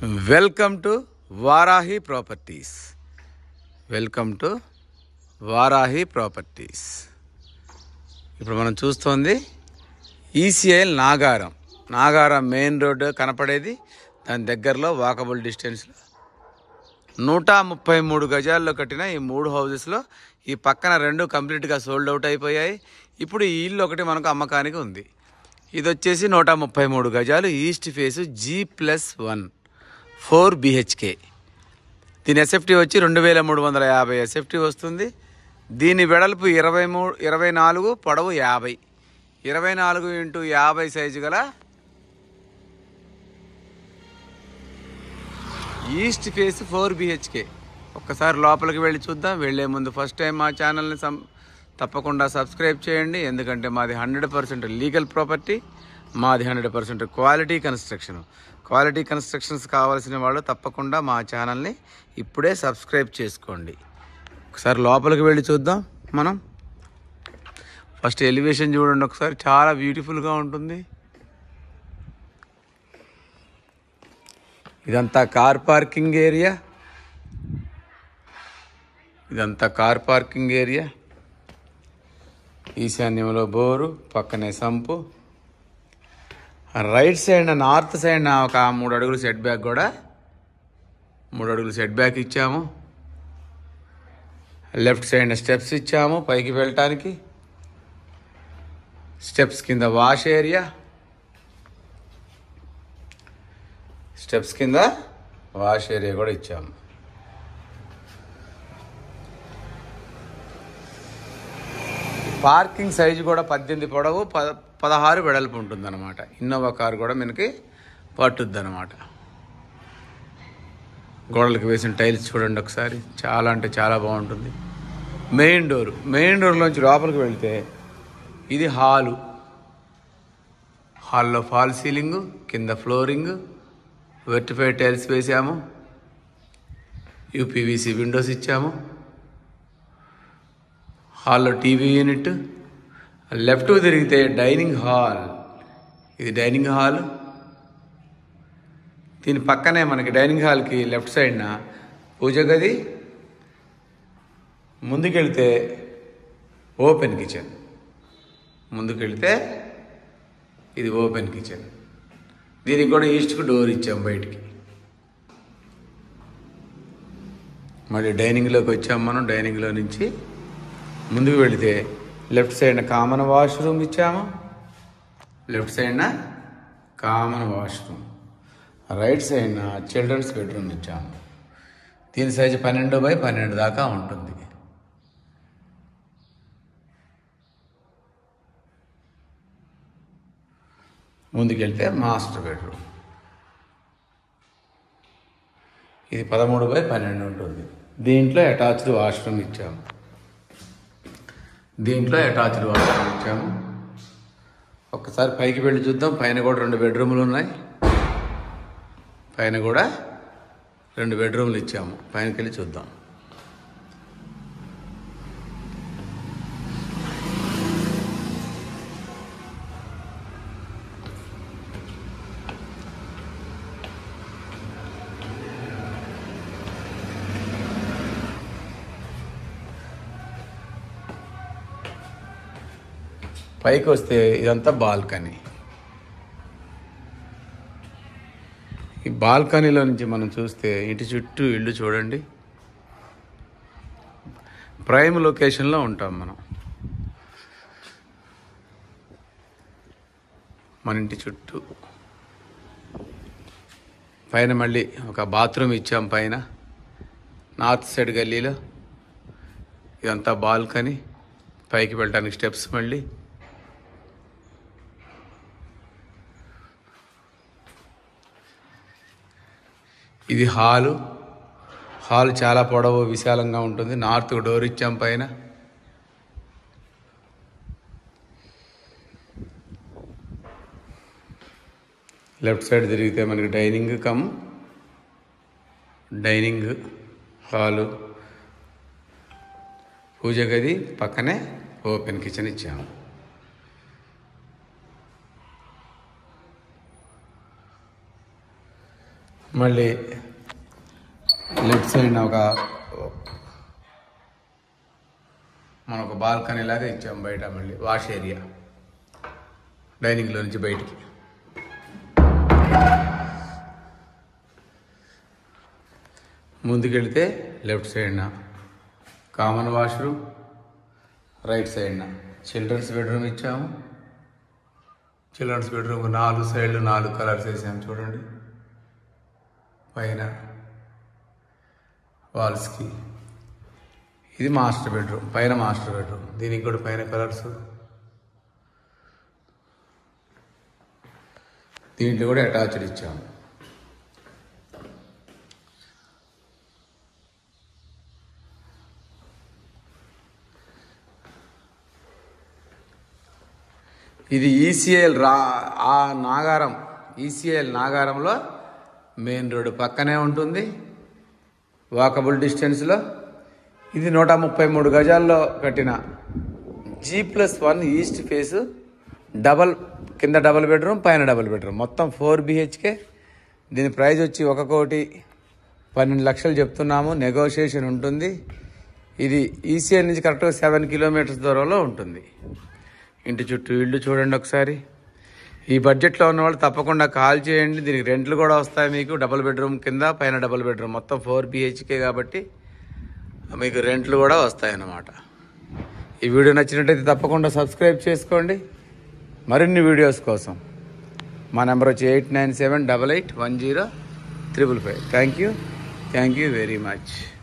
welcome to Varahi properties welcome to Varahi properties ఇప్పుడు మనం చూస్తోంది ECIL Nagaram Nagaram main road కనపడేది దాని దగ్గరలో వాకబుల్ డిస్టెన్స్లో నూట ముప్పై మూడు గజాల్లో కట్టిన ఈ మూడు హౌజెస్లో ఈ పక్కన రెండు కంప్లీట్గా సోల్డ్ అవుట్ అయిపోయాయి ఇప్పుడు ఈ ఇల్లు ఒకటి మనకు అమ్మకానికి ఉంది ఇది వచ్చేసి నూట ముప్పై మూడు గజాలు east face G plus one four BHK దీని ఎస్ఎఫ్టీ వచ్చి రెండు వేల మూడు వందల యాభై ఎస్ఎఫ్టీ వస్తుంది దీని వెడల్పు ఇరవై మూడు ఇరవై నాలుగు పొడవు యాభై ఇరవై నాలుగు ఇంటూ యాభై సైజు గల ఈస్ట్ ఫేస్ ఫోర్ బిహెచ్కే ఒక్కసారి లోపలికి వెళ్ళి చూద్దాం వెళ్ళే ముందు ఫస్ట్ టైం మా ఛానల్ని సం తప్పకుండా సబ్స్క్రైబ్ చేయండి ఎందుకంటే మాది హండ్రెడ్ పర్సెంట్ లీగల్ ప్రాపర్టీ మాది hundred percent quality construction quality constructions కావాల్సిన వాళ్ళు తప్పకుండా మా ఛానల్ని ఇప్పుడే సబ్స్క్రైబ్ చేసుకోండి ఒకసారి లోపలికి వెళ్ళి చూద్దాం మనం ఫస్ట్ ఎలివేషన్ చూడండి ఒకసారి చాలా బ్యూటిఫుల్గా ఉంటుంది ఇదంతా కార్ పార్కింగ్ ఏరియా ఇదంతా కార్ పార్కింగ్ ఏరియా ఈశాన్యంలో బోరు పక్కనే sump right side north side ఒక మూడు అడుగులు సెట్ బ్యాక్ కూడా మూడు అడుగులు సెట్ బ్యాక్ ఇచ్చాము లెఫ్ట్ సైడ్ స్టెప్స్ ఇచ్చాము పైకి వెళ్ళటానికి స్టెప్స్ కింద వాష్ ఏరియా స్టెప్స్ కింద వాష్ ఏరియా కూడా ఇచ్చాము పార్కింగ్ సైజు కూడా పద్దెనిమిది పొడవు పద పదహారు వెడల్పు ఉంటుంది అనమాట ఇన్నోవా కారు కూడా మనకి పట్టుద్ది అనమాట గోడలకు వేసిన టైల్స్ చూడండి ఒకసారి చాలా అంటే చాలా బాగుంటుంది మెయిన్ డోర్ మెయిన్ డోర్లోంచి లోపలికి వెళ్తే ఇది హాలు హాల్లో ఫాల్ సీలింగు కింద ఫ్లోరింగ్ వెర్టిఫై టైల్స్ వేసాము యూపీవీసీ విండోస్ ఇచ్చాము హాల్లో టీవీ యూనిట్ లెఫ్ట్ తిరిగితే డైనింగ్ హాల్ ఇది డైనింగ్ హాల్ దీని పక్కనే మనకి డైనింగ్ హాల్కి లెఫ్ట్ సైడ్న పూజ గది ముందుకెళ్తే ఓపెన్ కిచెన్ ముందుకెళ్తే ఇది ఓపెన్ కిచెన్ దీనికి కూడా ఈస్ట్కు డోర్ ఇచ్చాం బయటికి మళ్ళీ డైనింగ్లోకి వచ్చాం మనం డైనింగ్లో నుంచి ముందుకు వెళితే లెఫ్ట్ సైడ్న కామన్ వాష్రూమ్ ఇచ్చాము లెఫ్ట్ సైడ్న కామన్ వాష్రూమ్ రైట్ సైడ్న చిల్డ్రన్స్ బెడ్రూమ్ ఇచ్చాము దీని సైజు పన్నెండు బై పన్నెండు దాకా ఉంటుంది ముందుకెళ్తే మాస్టర్ బెడ్రూమ్ ఇది పదమూడు బై పన్నెండు ఉంటుంది దీంట్లో అటాచ్డ్ వాష్రూమ్ ఇచ్చాము దీంట్లో అటాచ్డ్ వాష్రూమ్ ఇచ్చాము ఒక్కసారి పైకి వెళ్ళి చూద్దాం పైన కూడా రెండు బెడ్రూములు ఉన్నాయి పైన కూడా రెండు బెడ్రూములు ఇచ్చాము పైనకి వెళ్ళి చూద్దాం పైకి వస్తే ఇదంతా బాల్కనీ ఈ బాల్కనీలో నుంచి మనం చూస్తే ఇంటి చుట్టూ ఇల్లు చూడండి ప్రైమ్ లొకేషన్లో ఉంటాం మనం మన ఇంటి చుట్టూ పైన మళ్ళీ ఒక బాత్రూమ్ ఇచ్చాం పైన నార్త్ సైడ్ గల్లీలో ఇదంతా బాల్కనీ పైకి వెళ్ళడానికి స్టెప్స్ మళ్ళీ ఇది హాలు హాల్ చాలా పొడవు విశాలంగా ఉంటుంది నార్త్ డోర్ ఇచ్చాం పైన లెఫ్ట్ సైడ్ తిరిగితే మనకి డైనింగ్ కమ్ డైనింగ్ హాలు పూజ గది పక్కనే ఓపెన్ కిచెన్ ఇచ్చాము మళ్ళీ లెఫ్ట్ సైడ్ ఒక మన ఒక బాల్కనీ లాగా ఇచ్చాం బయట మళ్ళీ వాష్ ఏరియా డైనింగ్లో నుంచి బయటికి ముందుకెళ్తే లెఫ్ట్ సైడ్న కామన్ వాష్రూమ్ రైట్ సైడ్న చిల్డ్రన్స్ బెడ్రూమ్ ఇచ్చాము చిల్డ్రన్స్ బెడ్రూమ్ నాలుగు సైడ్లు నాలుగు కలర్స్ వేసాము చూడండి పైన వాల్స్కి ఇది మాస్టర్ బెడ్రూమ్ పైన మాస్టర్ బెడ్రూమ్ దీనికి కూడా పైన కలర్స్ దీంట్లో కూడా అటాచ్డ్ ఇచ్చాము ఇది ఈసీఐఎల్ రా ఆ నాగారం ఈసీఐఎల్ నాగారంలో మెయిన్ రోడ్డు పక్కనే ఉంటుంది వాకబుల్ డిస్టెన్స్లో ఇది నూట ముప్పై మూడు గజాల్లో కట్టిన G plus one east face double కింద డబల్ బెడ్రూమ్ పైన డబల్ బెడ్రూమ్ మొత్తం ఫోర్ బిహెచ్కే దీని ప్రైస్ వచ్చి ఒక కోటి పన్నెండు లక్షలు చెప్తున్నాము నెగోషియేషన్ ఉంటుంది ఇది ఈసీఐ నుంచి కరెక్ట్గా సెవెన్ కిలోమీటర్స్ దూరంలో ఉంటుంది ఇంటి చుట్టూ ఇల్లు చూడండి ఒకసారి ఈ బడ్జెట్లో ఉన్న వాళ్ళు తప్పకుండా కాల్ చేయండి దీనికి రెంట్లు కూడా వస్తాయి మీకు డబుల్ బెడ్రూమ్ కింద పైన డబుల్ బెడ్రూమ్ మొత్తం ఫోర్ బిహెచ్కే కాబట్టి మీకు రెంట్లు కూడా వస్తాయి అన్నమాట ఈ వీడియో నచ్చినట్టయితే తప్పకుండా సబ్స్క్రైబ్ చేసుకోండి మరిన్ని వీడియోస్ కోసం మా నెంబర్ వచ్చి eight nine seven double eight one zero triple five thank you thank you very much